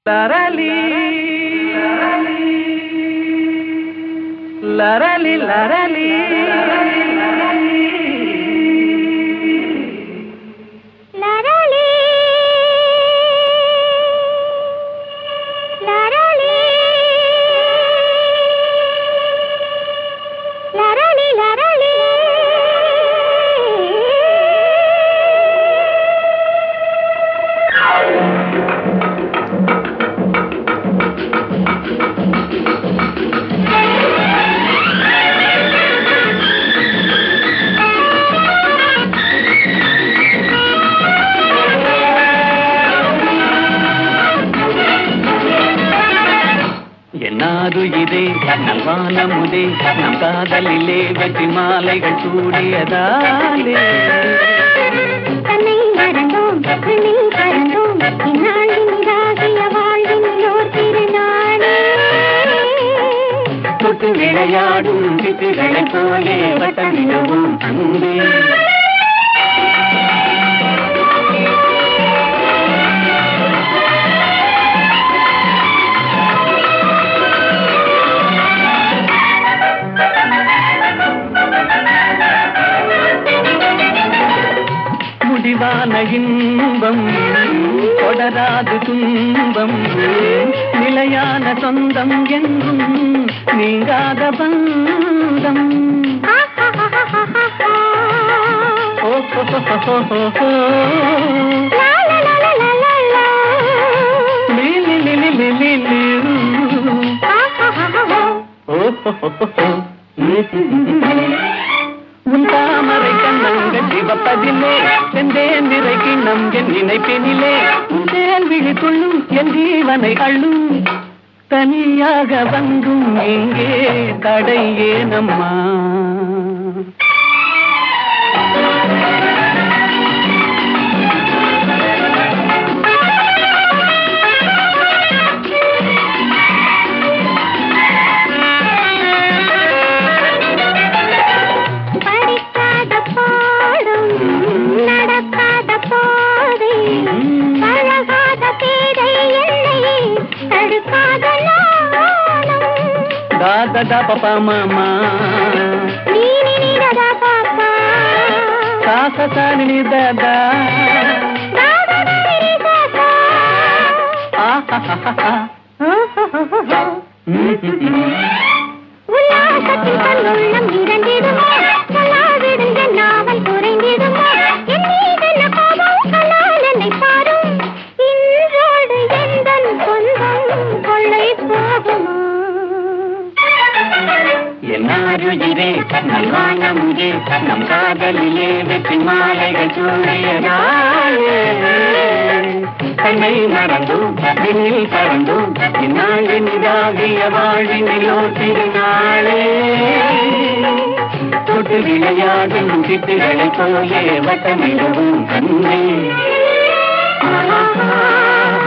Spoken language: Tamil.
லரலி லரலி லரலி லரளி லரளி லரளி லரளி என்னாது இதே நல்வானமுதே நம் காதலிலே வெற்றி மாலைகள் சூடியதாலே தன்னை மறந்தோம் விண்ணில் பறந்தோம் இந்நாளின் இதாகிய வாழ்வினோர் திருநாளே தொட்டு விளையாடும் சிட்டுகளைப் போலே வட்டமிடுவோம் அன்பே முடிவான இன்பம் தொடராது துன்பம் நிலையான சொந்தம் என்றும் நீங்காத பந்தம் ஓ ஹோ ஹோ ஹோ ஹோ ஹோ. லா லா லா லா லா லா லா. லி லி லி லி லி லி லி. ஓ ஹோ ஹோ ஹோ ஹோ. உன் தாமரை கண்ணங்கள் சிவப்பதிலே செந்தேன் நிறை கிண்ணம் என் நினைப்பினிலே உன் தேன் விழி கொள்ளும் என் ஜீவனை அள்ளும் தனியாக வந்தும் எங்கே தடை ஏனம்மா படிக்காத பாடம் நடக்காத பாதை பழகாத பேதை என்னை தடுக்காத நாணம் தாத தபா மாமா நீ நினைறதா பாப்பா சாச சாணி தாதா தாதா நரி தாத்தா ஆஹா உல்லாசத்தில் தன்னுள்ளம் இறந்திடுமோ சொல்லாவிடுங்க நாவல் குறைந்திடுமோ என் மீதென்ன கோபம் கலால் என்னை பாரும் இன்றோடு எந்தன் சொந்தம் கொள்ளை போகுமோ என்னாருயிரே நல்வானமுதே நம் காதலிலே வெற்றி மாலைகள் சூழியதாலே தன்னை மறந்தோம் விண்ணில் பறந்தோம் இந்நாளின் இதாகிய வாழ்வினிலோ திருநாளே தொட்டு விளையாடும் சிட்டுகளைப் போலே வட்டமிடுவோம் கண்ணே ஆஹா